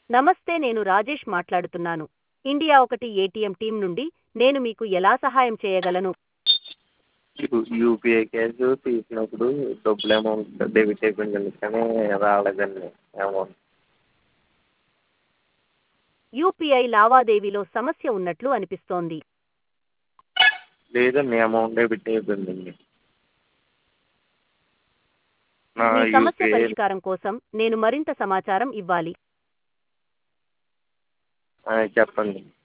నమస్తే నేను రాజేష్ మాట్లాడుతున్నాను ఇండియా ఒకటి ఏటీఎం టీం నుండి నేను మీకు ఎలా సహాయం చేయగలను యూ యూపీఐ క్యాష్ తీసినప్పుడు డబ్బులు అమౌంట్ డెబిట్ అయిపోయిందండి కానీ రాలేదండి అమౌంట్ యూపీఐ లావాదేవీలో సమస్య ఉన్నట్లు అనిపిస్తోంది లేదండి అమౌంట్ డెబిట్ అయిపోయిందండి నా మీ సమస్య యూపీఐ పరిష్కారం కోసం నేను మరింత సమాచారం ఇవ్వాలి చెప్పండి